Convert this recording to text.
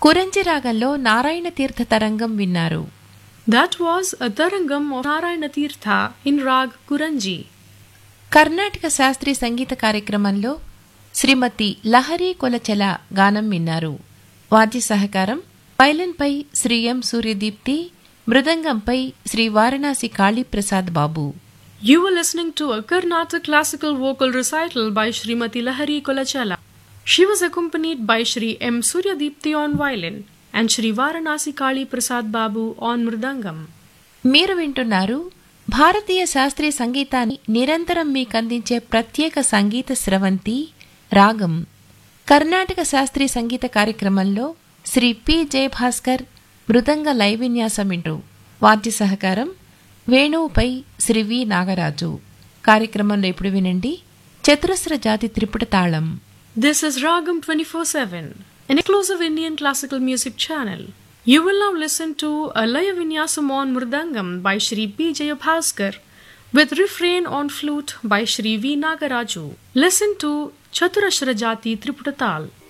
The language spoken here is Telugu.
కురంజి రాగంలో నారాయణ తీర్థ తరంగం విన్నారు That was a Tarangam of Narayana Tirtha in Rag Kuranji. Karnataka శాస్త్రీయ సంగీత కార్యక్రమంలో శ్రీమతి లహరి కొలచెల గానం విన్నారు వాద్య సహకారం పైలన్పై శ్రీ ఎం సూర్యదీప్తి మృదంగంపై శ్రీ వారణాసి కాళీప్రసాద్ బాబు You were listening to a Karnataka classical vocal recital by Srimati Lahari Kolachala. She was accompanied by Shri M. Suryadipti on violin and Shri Varanasi Kali Prasad Babu on mridangam. మీరు వింటున్నారు భారతీయ శాస్త్రీయ సంగీతాన్ని నిరంతరం మీకందించే ప్రత్యేక సంగీత స్రవంతి రాగం కర్ణాటక శాస్త్రీయ సంగీత కార్యక్రమంలో శ్రీ పి జయభాస్కర్ మృదంగ లైవ్ విన్యాసం వింటూ వాద్య సహకారం వేణువుపై శ్రీ వి నాగరాజు కార్యక్రమంలో ఇప్పుడు వినండి చతురస్ర జాతి త్రిపుట తాళం This is Ragam 24/7, an exclusive Indian classical music channel. You will now listen to a Laya Vinyasam on Mridangam by Shri P. Jayabhaskar with refrain on flute by Shri V. Nagaraju. Listen to Chaturashra Jati Triputatal.